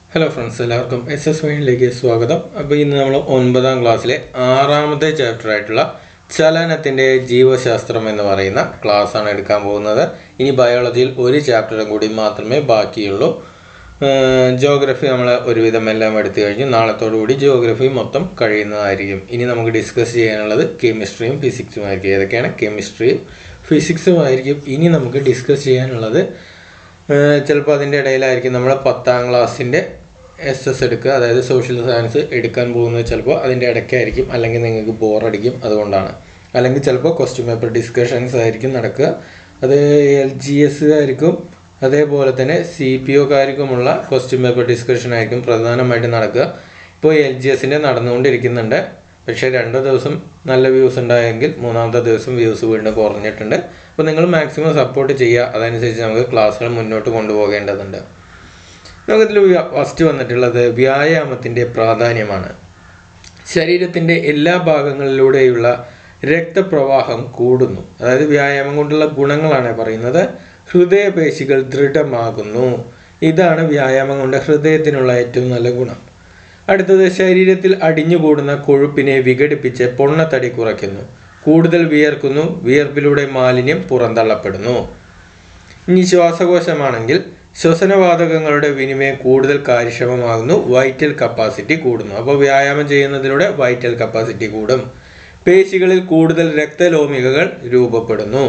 hello friends എല്ലാവർക്കും S S വൈനിലേക്ക് സ്വാഗതം അപ്പോൾ ഇന്ന് നമ്മൾ ഒൻപതാം ക്ലാസ്സിലെ ആറാമത്തെ ചാപ്റ്റർ ആയിട്ടുള്ള ചലനത്തിൻ്റെ ജീവശാസ്ത്രം എന്ന് പറയുന്ന class ആണ് എടുക്കാൻ പോകുന്നത് ഇനി ബയോളജിയിൽ ഒരു ചാപ്റ്ററും കൂടി മാത്രമേ ബാക്കിയുള്ളൂ ജോഗ്രഫി നമ്മൾ ഒരുവിധം എല്ലാം എടുത്തു കഴിഞ്ഞു നാളത്തോടു കൂടി ജോഗ്രഫി മൊത്തം കഴിയുന്നതായിരിക്കും ഇനി നമുക്ക് ഡിസ്കസ് ചെയ്യാനുള്ളത് കെമിസ്ട്രിയും ഫിസിക്സും ആയിരിക്കും ഏതൊക്കെയാണ് കെമിസ്ട്രിയും ഫിസിക്സും ആയിരിക്കും ഇനി നമുക്ക് ഡിസ്കസ് ചെയ്യാനുള്ളത് ചിലപ്പോൾ അതിൻ്റെ ഇടയിലായിരിക്കും നമ്മൾ പത്താം ക്ലാസ്സിൻ്റെ എസ് എസ് എടുക്കുക അതായത് സോഷ്യൽ സയൻസ് എടുക്കാൻ പോകുന്നത് ചിലപ്പോൾ അതിൻ്റെ ഇടയ്ക്കായിരിക്കും അല്ലെങ്കിൽ നിങ്ങൾക്ക് ബോറടിക്കും അതുകൊണ്ടാണ് അല്ലെങ്കിൽ ചിലപ്പോൾ ക്വസ്റ്റ്യൻ പേപ്പർ ഡിസ്കഷൻസ് ആയിരിക്കും നടക്കുക അത് എൽ ജി എസ് ആയിരിക്കും അതേപോലെ തന്നെ സി പി ഒക്കാർക്കുമുള്ള ക്വസ്റ്റ്യൻ പേപ്പർ ഡിസ്കഷൻ ആയിരിക്കും പ്രധാനമായിട്ട് നടക്കുക ഇപ്പോൾ എൽ ജി എസിൻ്റെ നടന്നുകൊണ്ടിരിക്കുന്നുണ്ട് പക്ഷേ രണ്ട് ദിവസം നല്ല വ്യൂസ് ഉണ്ടായെങ്കിൽ മൂന്നാമത്തെ ദിവസം വ്യൂസ് വീണ്ടും കുറഞ്ഞിട്ടുണ്ട് അപ്പോൾ നിങ്ങൾ മാക്സിമം സപ്പോർട്ട് ചെയ്യുക അതനുസരിച്ച് നമുക്ക് ക്ലാസ്സുകൾ മുന്നോട്ട് കൊണ്ടുപോകേണ്ടതുണ്ട് നമുക്കിതിൽ ഫസ്റ്റ് വന്നിട്ടുള്ളത് വ്യായാമത്തിൻ്റെ പ്രാധാന്യമാണ് ശരീരത്തിൻ്റെ എല്ലാ ഭാഗങ്ങളിലൂടെയുള്ള രക്തപ്രവാഹം കൂടുന്നു അതായത് വ്യായാമം കൊണ്ടുള്ള ഗുണങ്ങളാണ് പറയുന്നത് ഹൃദയപേശികൾ ദൃഢമാകുന്നു ഇതാണ് വ്യായാമം കൊണ്ട് ഹൃദയത്തിനുള്ള ഏറ്റവും നല്ല ഗുണം അടുത്തത് ശരീരത്തിൽ അടിഞ്ഞുകൂടുന്ന കൊഴുപ്പിനെ വിഘടിപ്പിച്ച് പൊണ്ണത്തടി കുറയ്ക്കുന്നു കൂടുതൽ വിയർക്കുന്നു വിയർപ്പിലൂടെ മാലിന്യം പുറന്തള്ളപ്പെടുന്നു ഇനി ശ്വാസകോശമാണെങ്കിൽ ശ്വസനവാതകങ്ങളുടെ വിനിമയം കൂടുതൽ കാര്യക്ഷമമാകുന്നു വൈറ്റൽ കപ്പാസിറ്റി കൂടുന്നു അപ്പോൾ വ്യായാമം ചെയ്യുന്നതിലൂടെ വൈറ്റൽ കപ്പാസിറ്റി കൂടും പേശികളിൽ കൂടുതൽ രക്തലോമികകൾ രൂപപ്പെടുന്നു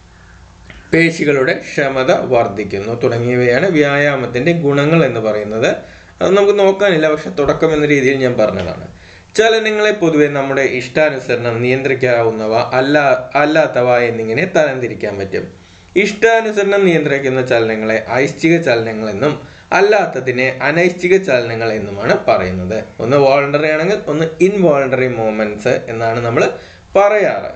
പേശികളുടെ ക്ഷമത വർദ്ധിക്കുന്നു തുടങ്ങിയവയാണ് വ്യായാമത്തിൻ്റെ ഗുണങ്ങൾ എന്ന് പറയുന്നത് അത് നമുക്ക് നോക്കാനില്ല പക്ഷെ തുടക്കം എന്ന രീതിയിൽ ഞാൻ പറഞ്ഞതാണ് ചലനങ്ങളെ പൊതുവെ നമ്മുടെ ഇഷ്ടാനുസരണം നിയന്ത്രിക്കാവുന്നവ അല്ല അല്ലാത്തവ എന്നിങ്ങനെ തരംതിരിക്കാൻ പറ്റും ഇഷ്ടാനുസരണം നിയന്ത്രിക്കുന്ന ചലനങ്ങളെ ഐശ്ചിക ചലനങ്ങൾ എന്നും അല്ലാത്തതിനെ അനൈശ്ചിക ചലനങ്ങൾ എന്നുമാണ് പറയുന്നത് ഒന്ന് വോളണ്ടറി ആണെങ്കിൽ ഒന്ന് ഇൻവോളണ്ടറി മൂവ്മെന്റ്സ് എന്നാണ് നമ്മൾ പറയാറ്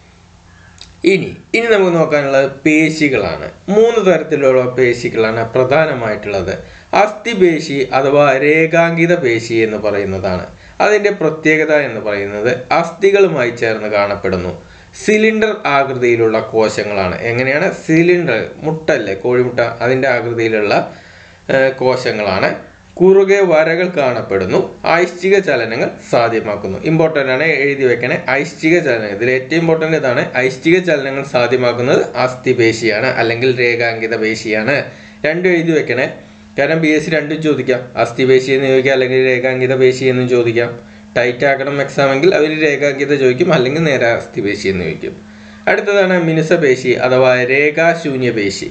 ഇനി ഇനി നമുക്ക് നോക്കാനുള്ളത് പേശികളാണ് മൂന്ന് തരത്തിലുള്ള പേശികളാണ് പ്രധാനമായിട്ടുള്ളത് അസ്ഥിപേശി അഥവാ രേഖാങ്കിത പേശി എന്ന് പറയുന്നതാണ് അതിൻ്റെ പ്രത്യേകത എന്ന് പറയുന്നത് അസ്ഥികളുമായി ചേർന്ന് കാണപ്പെടുന്നു സിലിണ്ടർ ആകൃതിയിലുള്ള കോശങ്ങളാണ് എങ്ങനെയാണ് സിലിണ്ടർ മുട്ടല്ലേ കോഴിമുട്ട അതിൻ്റെ ആകൃതിയിലുള്ള കോശങ്ങളാണ് കുറുകെ വരകൾ കാണപ്പെടുന്നു ഐശ്ചിക ചലനങ്ങൾ സാധ്യമാക്കുന്നു ഇമ്പോർട്ടൻ്റ് ആണ് എഴുതി വെക്കണേ ഐശ്ചിക ചലനങ്ങൾ ഇതിൽ ഏറ്റവും ഇമ്പോർട്ടൻ്റ് ഇതാണ് ഐശ്ചിക ചലനങ്ങൾ സാധ്യമാക്കുന്നത് അസ്ഥിപേശിയാണ് അല്ലെങ്കിൽ രേഖാങ്കിത പേശിയാണ് രണ്ടും എഴുതി വെക്കണേ കാരണം ബി എസ് സി രണ്ടും ചോദിക്കാം അസ്ഥിപേശി എന്ന് ചോദിക്കാം അല്ലെങ്കിൽ രേഖാങ്കിത പേശി എന്നും ചോദിക്കാം ടൈറ്റ് ആക്കണം എക്സാം എങ്കിൽ അവർ രേഖാങ്കിത ചോദിക്കും അല്ലെങ്കിൽ നേരെ അസ്ഥിപേശി എന്ന് ചോദിക്കും അടുത്തതാണ് മിനുസപേശി അഥവാ രേഖാശൂന്യപേശി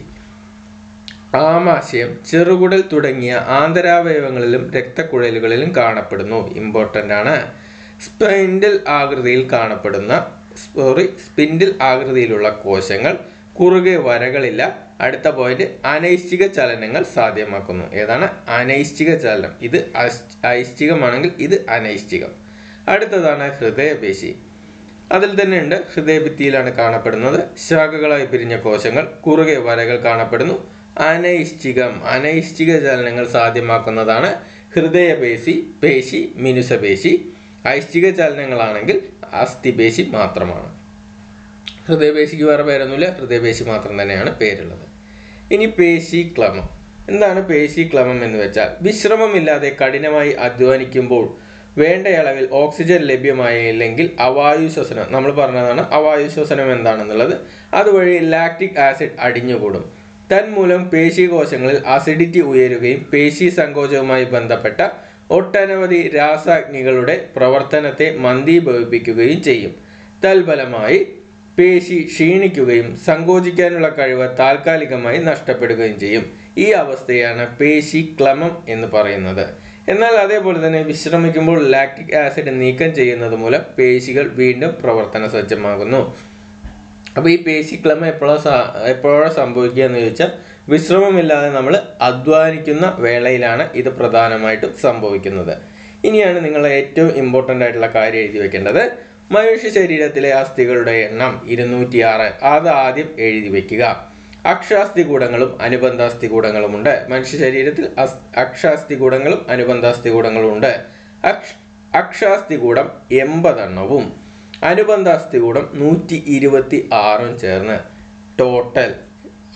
ആമാശയം ചെറുകുടൽ തുടങ്ങിയ ആന്തരാവയവങ്ങളിലും രക്തക്കുഴലുകളിലും കാണപ്പെടുന്നു ഇമ്പോർട്ടൻ്റ് ആണ് സ്പെൻഡിൽ ആകൃതിയിൽ കാണപ്പെടുന്ന സോറി സ്പിൻഡിൽ ആകൃതിയിലുള്ള കോശങ്ങൾ കുറുകെ വരകളില്ല അടുത്ത പോയിന്റ് അനൈശ്ചിക ചലനങ്ങൾ സാധ്യമാക്കുന്നു ഏതാണ് അനൈശ്ചിക ചലനം ഇത് ഐശ്ചികമാണെങ്കിൽ ഇത് അനൈശ്ചികം അടുത്തതാണ് ഹൃദയപേശി അതിൽ തന്നെ ഉണ്ട് ഹൃദയഭിത്തിയിലാണ് കാണപ്പെടുന്നത് ശാഖകളായി പിരിഞ്ഞ കോശങ്ങൾ കുറുകെ വരകൾ കാണപ്പെടുന്നു അനൈശ്ചികം അനൈശ്ചിക ചലനങ്ങൾ സാധ്യമാക്കുന്നതാണ് ഹൃദയപേശി പേശി മിനുസപേശി ഐശ്ചിക ചലനങ്ങളാണെങ്കിൽ അസ്ഥിപേശി മാത്രമാണ് ഹൃദയപേശിക്ക് വേറെ പേരൊന്നുമില്ല ഹൃദയപേശി മാത്രം തന്നെയാണ് പേരുള്ളത് ഇനി പേശി ക്ലമം എന്താണ് പേശി ക്ലമം എന്ന് വെച്ചാൽ വിശ്രമമില്ലാതെ കഠിനമായി അധ്വാനിക്കുമ്പോൾ വേണ്ട അളവിൽ ഓക്സിജൻ ലഭ്യമായില്ലെങ്കിൽ അവായു ശ്വസനം നമ്മൾ പറഞ്ഞതാണ് അവായു ശ്വസനം എന്താണെന്നുള്ളത് അതുവഴി ലാക്റ്റിക് ആസിഡ് അടിഞ്ഞുകൂടും തന്മൂലം പേശികോശങ്ങളിൽ അസിഡിറ്റി ഉയരുകയും പേശി സങ്കോചവുമായി ബന്ധപ്പെട്ട ഒട്ടനവധി രാസാഗ്നികളുടെ പ്രവർത്തനത്തെ മന്ദീഭവിപ്പിക്കുകയും ചെയ്യും തൽഫലമായി പേശി ക്ഷീണിക്കുകയും സങ്കോചിക്കാനുള്ള കഴിവ് താൽക്കാലികമായി നഷ്ടപ്പെടുകയും ചെയ്യും ഈ അവസ്ഥയാണ് പേശി ക്ലമം എന്ന് പറയുന്നത് എന്നാൽ അതേപോലെ തന്നെ വിശ്രമിക്കുമ്പോൾ ലാക്റ്റിക് ആസിഡ് നീക്കം ചെയ്യുന്നത് മൂലം പേശികൾ വീണ്ടും പ്രവർത്തന സജ്ജമാകുന്നു അപ്പോൾ ഈ പേശി ക്ലമം എപ്പോഴാണ് എപ്പോഴാണ് സംഭവിക്കുക എന്ന് ചോദിച്ചാൽ വിശ്രമമില്ലാതെ നമ്മൾ അധ്വാനിക്കുന്ന വേളയിലാണ് ഇത് പ്രധാനമായിട്ടും സംഭവിക്കുന്നത് ഇനിയാണ് നിങ്ങൾ ഏറ്റവും ഇമ്പോർട്ടൻ്റ് ആയിട്ടുള്ള കാര്യം എഴുതി വെക്കേണ്ടത് മനുഷ്യ ശരീരത്തിലെ അസ്ഥികളുടെ എണ്ണം ഇരുന്നൂറ്റി ആറ് അത് ആദ്യം എഴുതി വെക്കുക അക്ഷാസ്ഥികൂടങ്ങളും അനുബന്ധാസ്ഥികൂടങ്ങളും ഉണ്ട് മനുഷ്യ ശരീരത്തിൽ അക്ഷാസ്ഥികൂടങ്ങളും അനുബന്ധാസ്ഥികൂടങ്ങളും ഉണ്ട് അക്ഷ അക്ഷാസ്ഥികൂടം എൺപതെണ്ണവും അനുബന്ധാസ്ഥികൂടം നൂറ്റി ഇരുപത്തി ആറും ചേർന്ന് ടോട്ടൽ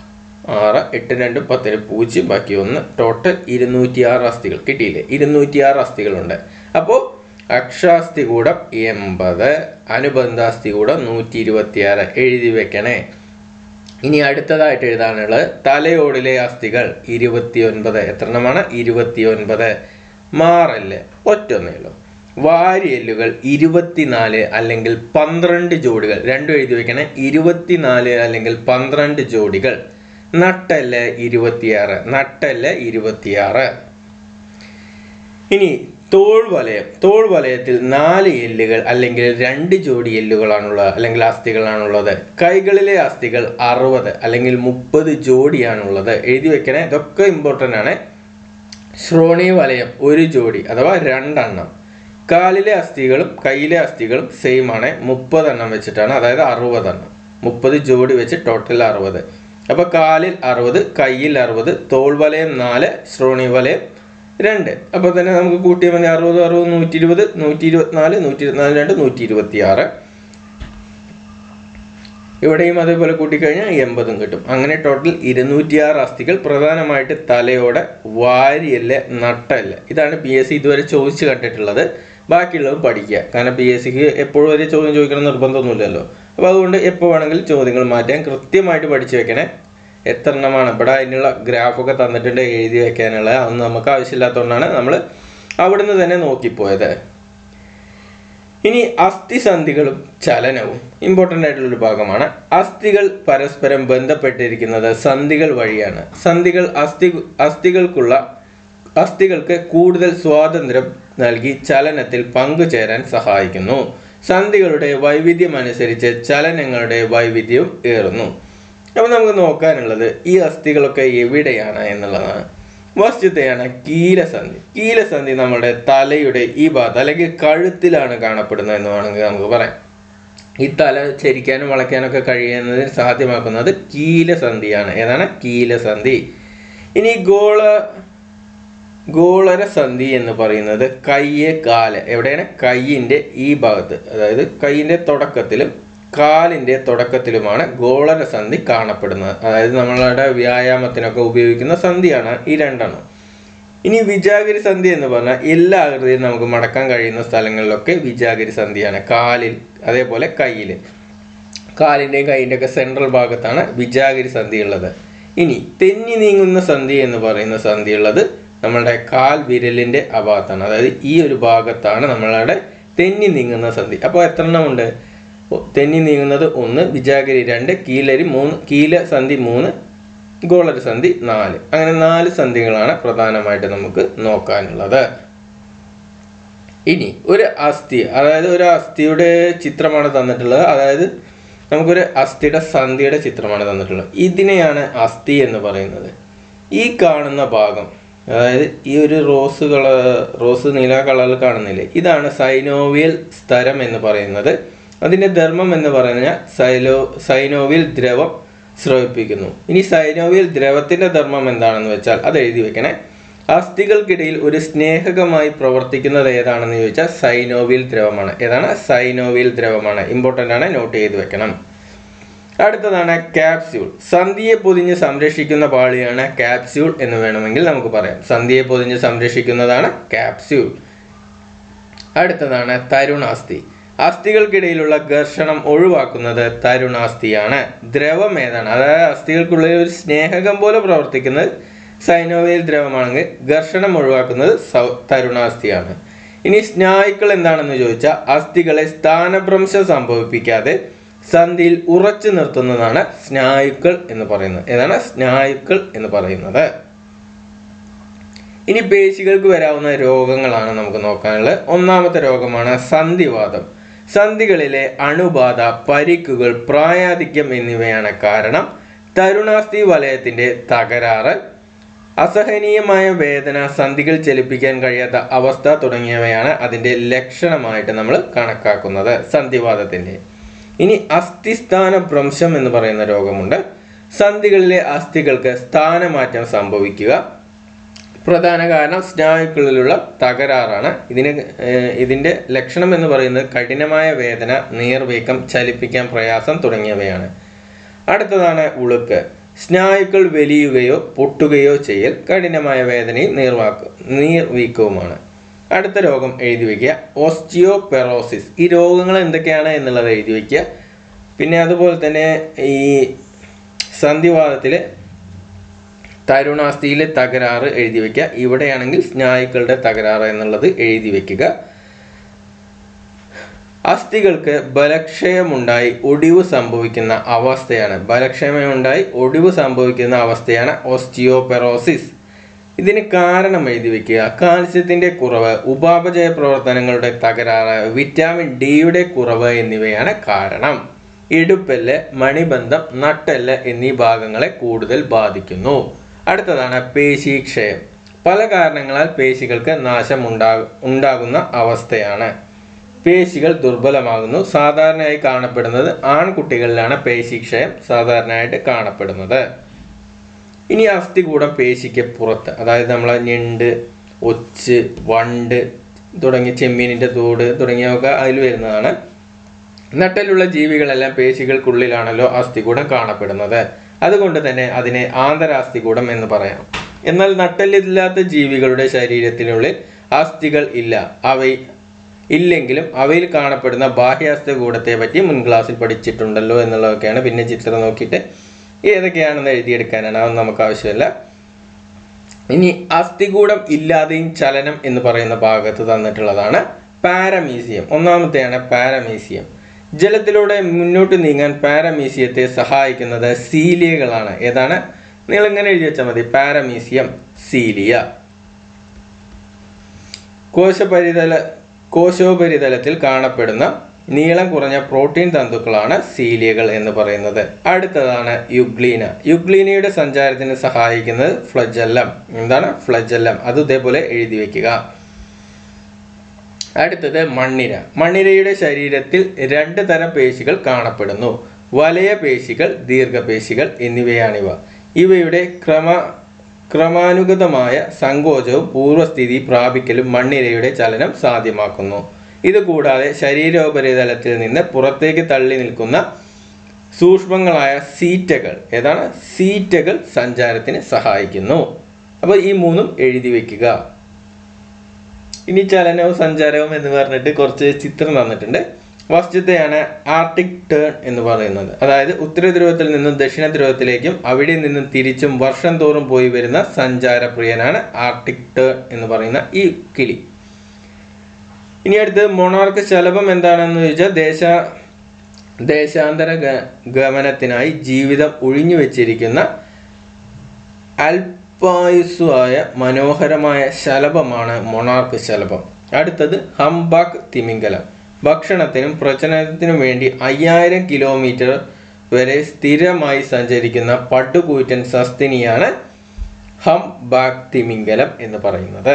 ആറ് എട്ട് രണ്ട് പത്തിന് പൂജ്യം ബാക്കി ഒന്ന് ടോട്ടൽ ഇരുന്നൂറ്റിയാറ് അസ്ഥികൾ കിട്ടിയില്ലേ ഇരുന്നൂറ്റിയാറ് അസ്ഥികളുണ്ട് അപ്പോൾ അക്ഷാസ്ഥി കൂടം എൺപത് അനുബന്ധാസ്ഥി കൂടം നൂറ്റി ഇരുപത്തിയാറ് എഴുതി വെക്കണേ ഇനി അടുത്തതായിട്ട് എഴുതാനുള്ളത് തലയോടിലെ അസ്ഥികൾ ഇരുപത്തിയൊൻപത് എത്ര എണ്ണമാണ് ഇരുപത്തിയൊൻപത് മാറല് ഒറ്റൊന്നേ ഉള്ളൂ വാരിയെല്ലുകൾ ഇരുപത്തിനാല് അല്ലെങ്കിൽ പന്ത്രണ്ട് ജോഡികൾ രണ്ടും എഴുതി വെക്കണേ ഇരുപത്തിനാല് അല്ലെങ്കിൽ പന്ത്രണ്ട് ജോഡികൾ നട്ടല് ഇരുപത്തിയാറ് നട്ടല് ഇരുപത്തിയാറ് ഇനി തോൾ വലയം തോൾ വലയത്തിൽ നാല് എല്ലുകൾ അല്ലെങ്കിൽ രണ്ട് ജോഡി എല്ലുകളാണുള്ളത് അല്ലെങ്കിൽ അസ്ഥികളാണുള്ളത് കൈകളിലെ അസ്ഥികൾ അറുപത് അല്ലെങ്കിൽ മുപ്പത് ജോഡിയാണുള്ളത് എഴുതി വെക്കണേ ഇതൊക്കെ ഇമ്പോർട്ടൻ്റ് ആണ് ശ്രോണി വലയം ഒരു ജോഡി അഥവാ രണ്ടെണ്ണം കാലിലെ അസ്ഥികളും കയ്യിലെ അസ്ഥികളും സെയിം ആണ് മുപ്പതെണ്ണം വെച്ചിട്ടാണ് അതായത് അറുപതെണ്ണം മുപ്പത് ജോഡി വെച്ച് ടോട്ടൽ അറുപത് അപ്പോൾ കാലിൽ അറുപത് കയ്യിൽ അറുപത് തോൾ വലയം നാല് ശ്രോണി വലയം രണ്ട് അപ്പോൾ തന്നെ നമുക്ക് കൂട്ടിയാൽ മതി അറുപത് അറുപത് നൂറ്റി ഇരുപത് നൂറ്റി ഇരുപത്തിനാല് നൂറ്റി ഇരുപത്തിനാല് രണ്ട് നൂറ്റി ഇരുപത്തി ആറ് ഇവിടെയും അതേപോലെ കൂട്ടിക്കഴിഞ്ഞാൽ എൺപതും കിട്ടും അങ്ങനെ ടോട്ടൽ ഇരുന്നൂറ്റിയാറ് അസ്ഥികൾ പ്രധാനമായിട്ട് തലയോടെ വാരിയല്ല് നട്ടല്ല് ഇതാണ് പി എസ് സി ഇതുവരെ ചോദിച്ചു കണ്ടിട്ടുള്ളത് ബാക്കിയുള്ളത് പഠിക്കുക കാരണം പി എസ് സിക്ക് എപ്പോഴും ഒരു ചോദ്യം ചോദിക്കണം നിർബന്ധമൊന്നുമില്ലല്ലോ അപ്പോൾ അതുകൊണ്ട് എപ്പോൾ വേണമെങ്കിലും ചോദ്യങ്ങൾ മാറ്റാൻ കൃത്യമായിട്ട് പഠിച്ചു വെക്കണേ എത്ര എണ്ണമാണ് ഇവിടെ അതിനുള്ള ഗ്രാഫൊക്കെ തന്നിട്ടുണ്ട് എഴുതി വെക്കാനുള്ള അതൊന്നും നമുക്ക് ആവശ്യമില്ലാത്തതുകൊണ്ടാണ് നമ്മൾ അവിടുന്ന് തന്നെ നോക്കിപ്പോയത് ഇനി അസ്ഥിസന്ധികളും ചലനവും ഇമ്പോർട്ടൻ്റ് ആയിട്ടുള്ളൊരു ഭാഗമാണ് അസ്ഥികൾ പരസ്പരം ബന്ധപ്പെട്ടിരിക്കുന്നത് സന്ധികൾ വഴിയാണ് സന്ധികൾ അസ്ഥി അസ്ഥികൾക്കുള്ള അസ്ഥികൾക്ക് കൂടുതൽ സ്വാതന്ത്ര്യം നൽകി ചലനത്തിൽ പങ്കുചേരാൻ സഹായിക്കുന്നു സന്ധികളുടെ വൈവിധ്യം അനുസരിച്ച് ചലനങ്ങളുടെ വൈവിധ്യവും ഏറുന്നു അപ്പോൾ നമുക്ക് നോക്കാനുള്ളത് ഈ അസ്ഥികളൊക്കെ എവിടെയാണ് എന്നുള്ളതാണ് വസ്തുതയാണ് കീലസന്ധി കീലസന്ധി നമ്മുടെ തലയുടെ ഈ ഭാഗത്ത് അല്ലെങ്കിൽ കഴുത്തിലാണ് കാണപ്പെടുന്നത് എന്ന് വേണമെങ്കിൽ നമുക്ക് പറയാം ഈ തല ചരിക്കാനും വളയ്ക്കാനൊക്കെ കഴിയുന്നതിന് സാധ്യമാക്കുന്നത് കീലസന്ധിയാണ് ഏതാണ് കീലസന്ധി ഇനി ഗോള ഗോളര സന്ധി എന്ന് പറയുന്നത് കയ്യെ കാല് എവിടെയാണ് കയ്യിൻ്റെ ഈ ഭാഗത്ത് അതായത് കയ്യിൻ്റെ തുടക്കത്തിലും കാലിൻ്റെ തുടക്കത്തിലുമാണ് ഗോളര സന്ധി കാണപ്പെടുന്നത് അതായത് നമ്മളുടെ വ്യായാമത്തിനൊക്കെ ഉപയോഗിക്കുന്ന സന്ധിയാണ് ഈ രണ്ടെണ്ണം ഇനി വിജാഗിരി സന്ധി എന്ന് പറഞ്ഞാൽ എല്ലാ ആകൃതിയും നമുക്ക് മടക്കാൻ കഴിയുന്ന സ്ഥലങ്ങളിലൊക്കെ വിജാഗിരി സന്ധിയാണ് കാലിൽ അതേപോലെ കയ്യിൽ കാലിൻ്റെയും കൈയിൻ്റെ ഒക്കെ സെൻട്രൽ ഭാഗത്താണ് വിജാഗിരി സന്ധി ഉള്ളത് ഇനി തെന്നി നീങ്ങുന്ന സന്ധി എന്ന് പറയുന്ന സന്ധി ഉള്ളത് നമ്മളുടെ കാൽ വിരലിൻ്റെ അഭാഗത്താണ് അതായത് ഈ ഒരു ഭാഗത്താണ് നമ്മളുടെ തെന്നി നീങ്ങുന്ന സന്ധി അപ്പോൾ എത്ര എണ്ണമുണ്ട് തെന്നി നീങ്ങുന്നത് ഒന്ന് വിജാഗിരി രണ്ട് കീലരി മൂന്ന് കീല സന്ധി മൂന്ന് ഗോളര സന്ധി നാല് അങ്ങനെ നാല് സന്ധികളാണ് പ്രധാനമായിട്ട് നമുക്ക് നോക്കാനുള്ളത് ഇനി ഒരു അസ്ഥി അതായത് ഒരു അസ്ഥിയുടെ ചിത്രമാണ് തന്നിട്ടുള്ളത് അതായത് നമുക്കൊരു അസ്ഥിയുടെ സന്ധിയുടെ ചിത്രമാണ് തന്നിട്ടുള്ളത് ഇതിനെയാണ് അസ്ഥി എന്ന് പറയുന്നത് ഈ കാണുന്ന ഭാഗം അതായത് ഈ ഒരു റോസ് കളർ റോസ് നീല കളറിൽ കാണുന്നില്ലേ ഇതാണ് സൈനോവിയൽ സ്ഥരം എന്ന് പറയുന്നത് അതിൻ്റെ ധർമ്മം എന്ന് പറഞ്ഞാൽ സൈലോ സൈനോവിയൽ ദ്രവം സ്രവിപ്പിക്കുന്നു ഇനി സൈനോവിയൽ ദ്രവത്തിൻ്റെ ധർമ്മം എന്താണെന്ന് വെച്ചാൽ അത് എഴുതി വെക്കണേ അസ്ഥികൾക്കിടയിൽ ഒരു സ്നേഹകമായി പ്രവർത്തിക്കുന്നത് ഏതാണെന്ന് ചോദിച്ചാൽ സൈനോവിയൽ ദ്രവമാണ് ഏതാണ് സൈനോവിയൽ ദ്രവമാണ് ഇമ്പോർട്ടൻ്റ് ആണ് നോട്ട് ചെയ്ത് വെക്കണം അടുത്തതാണ് ക്യാപ്സ്യൂൾ സന്ധിയെ പൊതിഞ്ഞ് സംരക്ഷിക്കുന്ന പാളിയാണ് ക്യാപ്സ്യൂൾ എന്ന് വേണമെങ്കിൽ നമുക്ക് പറയാം സന്ധിയെ പൊതിഞ്ഞ് സംരക്ഷിക്കുന്നതാണ് ക്യാപ്സ്യൂൾ അടുത്തതാണ് തരുണാസ്ഥി അസ്ഥികൾക്കിടയിലുള്ള ഘർഷണം ഒഴിവാക്കുന്നത് തരുണാസ്ഥിയാണ് ദ്രവം ഏതാണ് അതായത് അസ്ഥികൾക്കുള്ളിൽ ഒരു സ്നേഹകം പോലെ പ്രവർത്തിക്കുന്നത് സൈനോവിയൽ ദ്രവമാണെങ്കിൽ ഘർഷണം ഒഴിവാക്കുന്നത് സൗ തരുണാസ്ഥിയാണ് ഇനി സ്നായുക്കൾ എന്താണെന്ന് ചോദിച്ചാൽ അസ്ഥികളെ സ്ഥാനഭ്രംശം സംഭവിപ്പിക്കാതെ സന്ധിയിൽ ഉറച്ചു നിർത്തുന്നതാണ് സ്നായുക്കൾ എന്ന് പറയുന്നത് ഏതാണ് സ്നായുക്കൾ എന്ന് പറയുന്നത് ഇനി പേശികൾക്ക് വരാവുന്ന രോഗങ്ങളാണ് നമുക്ക് നോക്കാനുള്ളത് ഒന്നാമത്തെ രോഗമാണ് സന്ധിവാദം സന്ധികളിലെ അണുബാധ പരിക്കുകൾ പ്രായാധിക്യം എന്നിവയാണ് കാരണം തരുണാസ്ഥി വലയത്തിന്റെ തകരാറ് അസഹനീയമായ വേദന സന്ധികൾ ചലിപ്പിക്കാൻ കഴിയാത്ത അവസ്ഥ തുടങ്ങിയവയാണ് അതിൻ്റെ ലക്ഷണമായിട്ട് നമ്മൾ കണക്കാക്കുന്നത് സന്ധിവാദത്തിൻ്റെ ഇനി അസ്ഥിസ്ഥാന ഭ്രംശം എന്ന് പറയുന്ന രോഗമുണ്ട് സന്ധികളിലെ അസ്ഥികൾക്ക് സ്ഥാനമാറ്റം സംഭവിക്കുക പ്രധാന കാരണം സ്നായുക്കളിലുള്ള തകരാറാണ് ഇതിന് ഏഹ്, ഇതിൻ്റെ ലക്ഷണം എന്ന് പറയുന്നത് കഠിനമായ വേദന നീർവീക്കം ചലിപ്പിക്കാൻ പ്രയാസം തുടങ്ങിയവയാണ് അടുത്തതാണ് ഉളുക്ക് സ്നായുക്കൾ വലിയുകയോ പൊട്ടുകയോ ചെയ്യൽ കഠിനമായ വേദനയും നീർവാക്കും നീർവീക്കവുമാണ് അടുത്ത രോഗം എഴുതി വയ്ക്കുക ഓസ്റ്റിയോപെറോസിസ് ഈ രോഗങ്ങൾ എന്തൊക്കെയാണ് എന്നുള്ളത് എഴുതി വയ്ക്കുക പിന്നെ അതുപോലെ തന്നെ ഈ സന്ധിവാദത്തിൽ തരുണാസ്ഥിയിലെ തകരാറ് എഴുതി വയ്ക്കുക ഇവിടെയാണെങ്കിൽ സ്നായുക്കളുടെ തകരാറ് എന്നുള്ളത് എഴുതി വയ്ക്കുക അസ്ഥികൾക്ക് ബലക്ഷയമുണ്ടായി ഒടിവ് സംഭവിക്കുന്ന അവസ്ഥയാണ് ബലക്ഷയമുണ്ടായി ഒടിവ് സംഭവിക്കുന്ന അവസ്ഥയാണ് ഓസ്റ്റിയോപെറോസിസ് ഇതിന് കാരണം എഴുതി വെക്കുക കാൽസ്യത്തിന്റെ കുറവ് ഉപാപചയ പ്രവർത്തനങ്ങളുടെ തകരാറ് വിറ്റാമിൻ ഡിയുടെ കുറവ് എന്നിവയാണ് കാരണം ഇടുപ്പെല്ല് മണിബന്ധം നട്ടെല്ല് എന്നീ ഭാഗങ്ങളെ കൂടുതൽ ബാധിക്കുന്നു അടുത്തതാണ് പേശീക്ഷയം പല കാരണങ്ങളാൽ പേശികൾക്ക് നാശം ഉണ്ടാ ഉണ്ടാകുന്ന അവസ്ഥയാണ് പേശികൾ ദുർബലമാകുന്നു സാധാരണയായി കാണപ്പെടുന്നത് ആൺകുട്ടികളിലാണ് പേശിക്ഷയം സാധാരണയായിട്ട് കാണപ്പെടുന്നത് ഇനി അസ്ഥികൂടം പേശിക്ക് പുറത്ത് അതായത് നമ്മളെ ഞണ്ട് ഒച്ച് വണ്ട് തുടങ്ങിയ ചെമ്മീനിൻ്റെ തോട് തുടങ്ങിയവയൊക്കെ അതിൽ വരുന്നതാണ് നട്ടലുള്ള ജീവികളെല്ലാം പേശികൾക്കുള്ളിലാണല്ലോ അസ്ഥികൂടം കാണപ്പെടുന്നത് അതുകൊണ്ട് തന്നെ അതിനെ ആന്തരാസ്ഥികൂടം എന്ന് പറയാം എന്നാൽ നട്ടലില്ലാത്ത ജീവികളുടെ ശരീരത്തിനുള്ളിൽ അസ്ഥികൾ ഇല്ല അവ ഇല്ലെങ്കിലും അവയിൽ കാണപ്പെടുന്ന ബാഹ്യാസ്ഥകൂടത്തെ പറ്റി മുൻ ക്ലാസ്സിൽ പഠിച്ചിട്ടുണ്ടല്ലോ എന്നുള്ളതൊക്കെയാണ് പിന്നെ ചിത്രം നോക്കിയിട്ട് ഏതൊക്കെയാണെന്ന് എഴുതിയെടുക്കാനാണ് അതൊന്നും നമുക്ക് ആവശ്യമില്ല ഇനി അസ്ഥികൂടം ഇല്ലാതെയും ചലനം എന്ന് പറയുന്ന ഭാഗത്ത് തന്നിട്ടുള്ളതാണ് പാരമീസിയം ഒന്നാമത്തെയാണ് പാരമീസിയം ജലത്തിലൂടെ മുന്നോട്ട് നീങ്ങാൻ പാരമീസിയത്തെ സഹായിക്കുന്നത് സീലിയകളാണ് ഏതാണ് നിങ്ങൾ ഇങ്ങനെ എഴുതി വെച്ചാൽ മതി പാരമീസിയം സീലിയ കോശപരിതല കോശോപരിതലത്തിൽ കാണപ്പെടുന്ന നീളം കുറഞ്ഞ പ്രോട്ടീൻ തന്തുക്കളാണ് സീലിയകൾ എന്ന് പറയുന്നത് അടുത്തതാണ് യുഗ്ലീന യുഗ്ലീനയുടെ സഞ്ചാരത്തിന് സഹായിക്കുന്നത് ഫ്ലജല്ലം എന്താണ് ഫ്ലജല്ലം അത് ഇതേപോലെ എഴുതി വെക്കുക അടുത്തത് മണ്ണിര മണ്ണിരയുടെ ശരീരത്തിൽ രണ്ട് തരം പേശികൾ കാണപ്പെടുന്നു വലയ പേശികൾ ദീർഘപേശികൾ എന്നിവയാണിവ ഇവയുടെ ക്രമ ക്രമാനുഗതമായ സങ്കോചവും പൂർവ്വസ്ഥിതി പ്രാപിക്കലും മണ്ണിരയുടെ ചലനം സാധ്യമാക്കുന്നു ഇതുകൂടാതെ ശരീരോപരിതലത്തിൽ നിന്ന് പുറത്തേക്ക് തള്ളി നിൽക്കുന്ന സൂക്ഷ്മങ്ങളായ സീറ്റകൾ ഏതാണ് സീറ്റകൾ സഞ്ചാരത്തിന് സഹായിക്കുന്നു അപ്പോൾ ഈ മൂന്നും എഴുതി വെക്കുക ഇനി ചലനവും സഞ്ചാരവും എന്ന് പറഞ്ഞിട്ട് കുറച്ച് ചിത്രം തന്നിട്ടുണ്ട് ഫസ്റ്റത്തെയാണ് ആർട്ടിക് ടേൺ എന്ന് പറയുന്നത് അതായത് ഉത്തര ധ്രുവത്തിൽ നിന്നും ദക്ഷിണ ധ്രുവത്തിലേക്കും അവിടെ നിന്നും തിരിച്ചും വർഷം തോറും പോയി വരുന്ന സഞ്ചാരപ്രിയനാണ് ആർട്ടിക് ടേൺ എന്ന് പറയുന്ന ഈ കിളി ഇനി അടുത്ത് മൊണാർക്ക് ശലഭം എന്താണെന്ന് ചോദിച്ചാൽ ദേശ ദേശാന്തര ഗ- ഗമനത്തിനായി ജീവിതം ഒഴിഞ്ഞു വെച്ചിരിക്കുന്ന അൽപായുസ്വായ മനോഹരമായ ശലഭമാണ് മൊണാർക്ക് ശലഭം അടുത്തത് ഹംബാക്ക് തിമിംഗലം ഭക്ഷണത്തിനും പ്രചനത്തിനും വേണ്ടി അയ്യായിരം കിലോമീറ്റർ വരെ സ്ഥിരമായി സഞ്ചരിക്കുന്ന പട്ടുകൂറ്റൻ സസ്തിനിയാണ് ഹം ബാക്ക് തിമിംഗലം എന്ന് പറയുന്നത്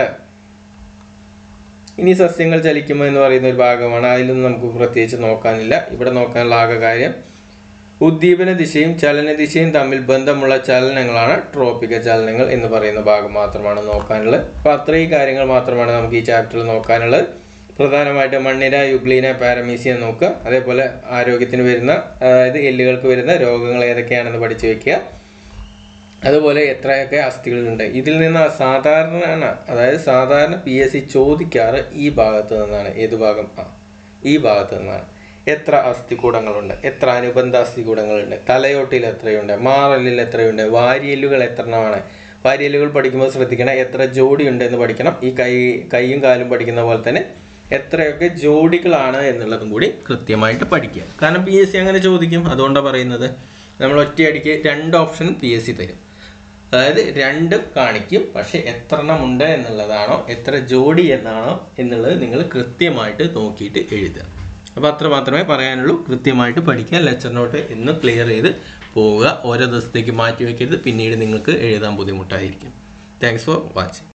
ഇനി സസ്യങ്ങൾ ചലിക്കുമോ എന്ന് പറയുന്ന ഒരു ഭാഗമാണ് അതിലൊന്നും നമുക്ക് പ്രത്യേകിച്ച് നോക്കാനില്ല ഇവിടെ നോക്കാനുള്ള ആകെ കാര്യം ഉദ്ദീപന ദിശയും ചലന ദിശയും തമ്മിൽ ബന്ധമുള്ള ചലനങ്ങളാണ് ട്രോപ്പിക ചലനങ്ങൾ എന്ന് പറയുന്ന ഭാഗം മാത്രമാണ് നോക്കാനുള്ളത് അപ്പോൾ അത്രയും കാര്യങ്ങൾ മാത്രമാണ് നമുക്ക് ഈ ചാപ്റ്ററിൽ നോക്കാനുള്ളത് പ്രധാനമായിട്ട് മണ്ണിര യുഗ്ലീന പാരമീസിയ നോക്കുക അതേപോലെ ആരോഗ്യത്തിന് വരുന്ന അതായത് എല്ലുകൾക്ക് വരുന്ന രോഗങ്ങൾ ഏതൊക്കെയാണെന്ന് പഠിച്ചു വെക്കുക അതുപോലെ എത്രയൊക്കെ അസ്ഥികളുണ്ട് ഇതിൽ നിന്ന് സാധാരണ അതായത് സാധാരണ പി എസ് സി ചോദിക്കാറ് ഈ ഭാഗത്ത് നിന്നാണ് ഏത് ഭാഗം ആ ഈ ഭാഗത്ത് നിന്നാണ് എത്ര അസ്ഥികൂടങ്ങളുണ്ട് എത്ര അനുബന്ധ അസ്ഥികൂടങ്ങളുണ്ട് തലയോട്ടിൽ എത്രയുണ്ട് മാറലിൽ എത്രയുണ്ട് വാരിയല്ലുകൾ എത്ര എണ്ണമാണ് വാരിയല്ലുകൾ പഠിക്കുമ്പോൾ ശ്രദ്ധിക്കണം എത്ര ജോഡിയുണ്ട് എന്ന് പഠിക്കണം ഈ കൈ കൈയും കാലും പഠിക്കുന്ന പോലെ തന്നെ എത്രയൊക്കെ ജോഡികളാണ് എന്നുള്ളതും കൂടി കൃത്യമായിട്ട് പഠിക്കുക കാരണം പി എസ് സി അങ്ങനെ ചോദിക്കും അതുകൊണ്ടാണ് പറയുന്നത് നമ്മൾ ഒറ്റയടിക്ക് രണ്ട് ഓപ്ഷൻ പി എസ് സി തരും അതായത് രണ്ട് കാണിക്കും പക്ഷെ എത്ര എണ്ണം ഉണ്ട് എന്നുള്ളതാണോ എത്ര ജോഡി എന്നാണോ എന്നുള്ളത് നിങ്ങൾ കൃത്യമായിട്ട് നോക്കിയിട്ട് എഴുതുക അപ്പോൾ അത്ര മാത്രമേ പറയാനുള്ളൂ കൃത്യമായിട്ട് പഠിക്കുക ലെക്ചർ നോട്ട് ഇന്ന് ക്ലിയർ ചെയ്ത് പോവുക ഓരോ ദിവസത്തേക്ക് മാറ്റി വയ്ക്കരുത് പിന്നീട് നിങ്ങൾക്ക് എഴുതാൻ ബുദ്ധിമുട്ടായിരിക്കും താങ്ക്സ് ഫോർ വാച്ചിങ്